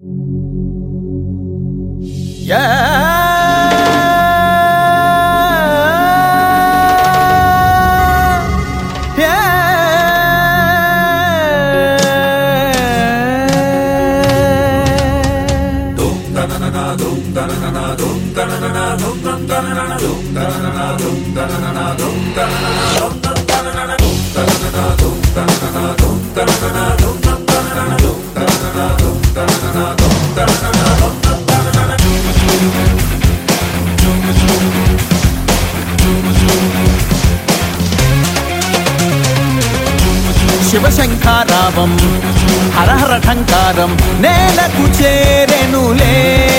శివశంఖారావం హరహర ఠంకారం నేలకు చేరెనులే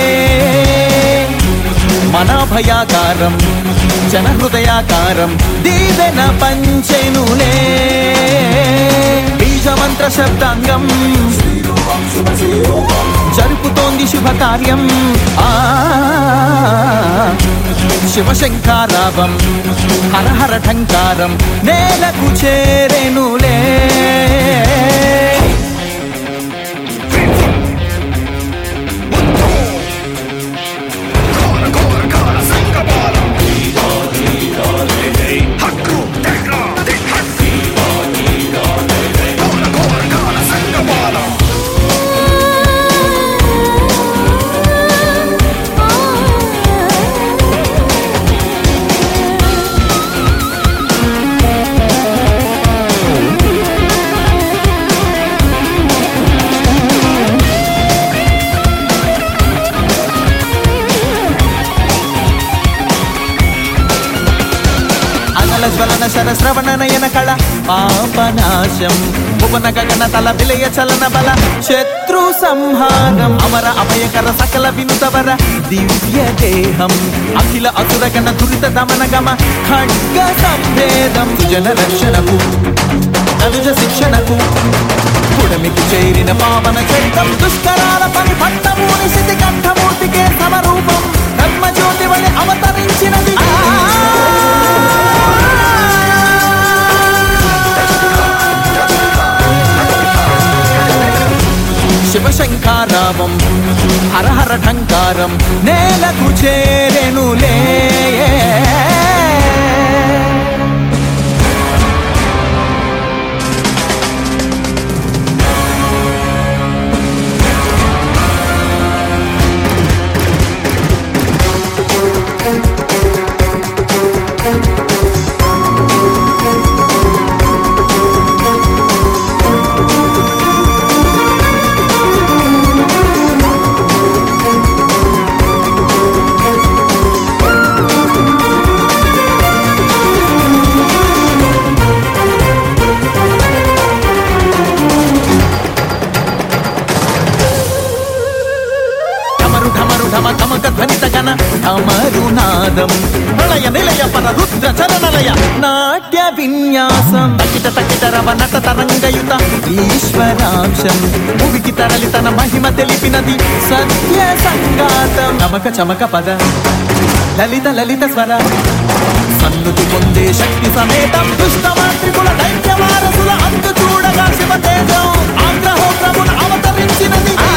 మన భయాకారం జన హృదయాకారం దీవెన పంచెనులే బీజమంత్ర శబ్దాంగం జరుపుతోంది శుభకార్యం ఆ శివశంకారావం హరహర ఠంకారం నేలకు చేరెనులే అనల జ్వలన శర శ్రవణ నయన కళ పాపనాశం భువన గగన తల విలయ చలన బల శత్రు సంహారం అమర అభయకర సకల వినుతవర దివ్య దేహం అఖిల అసురగణ దురిత దమన గమ ఖడ్గ సంభేదం జన రక్షణకు అనుజ శిక్షణకు పుడమికి చేరిన పావన చైతం దుష్కరాల పని పట్టమూని స్థితి కంఠమూర్తికే సమరూపం ధర్మజ్యోతి వలె అవతరించినది ఆ శివశంకారావం హరహర ఠంకారం నేలకు చేరెనులే ఢమరు ఢమరు ఢమ ఢమక ధ్వనిత గణ ఢమరునాదం ప్రళయ నిలయ పర రుద్ర చరణలయ నాట్య విన్యాసం తకిట తకిట రవ నట తరంగయుత ఈశ్వరాంశం భువికి తరలి తన మహిమ తెలిపినది సత్య సంగాతం చమక చమక పద లలిత లలిత స్వర సన్నుతి పొందే శక్తి సమేతం దుష్ట మాంత్రికుల దైత్య వారసుల అంతు చూడగా శివ తేజం ఆగ్రహోగ్రమున అవతరించినది ఆ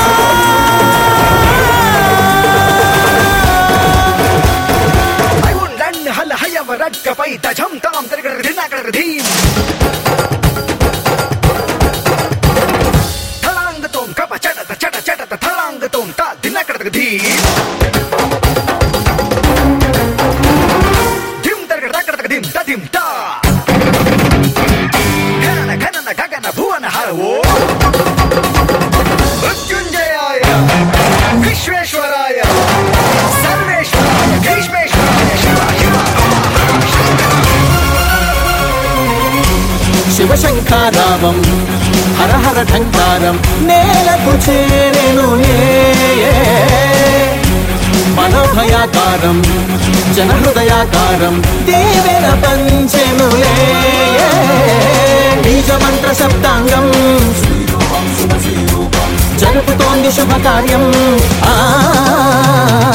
ఐవుండన్ హల హయవ రట్కపై తజం తాం తిరగడ దినగడ ధీం థలాంగతోం కప చటత చట చటత థలాంగతోం తా దినగడ ధీం ధిం తిరగడ తగడ ధిం తధిం తా ఘనన ఘనన గగన భువన హరవో మృత్యుంజయాయ విశ్వేశ్వరాయ సర్వేశ్వరాయ భీష్మేశ్వరాయ శివ శివ శివశంఖారావం హరహర ఠంకారం నేలకు చేరెనులే మనోభయాకారం జనహృదయాకారం దేవెన పంచెనులే బీజమంత్ర శబ్దాంగం జరుపుతోంది శుభకార్యం ఆ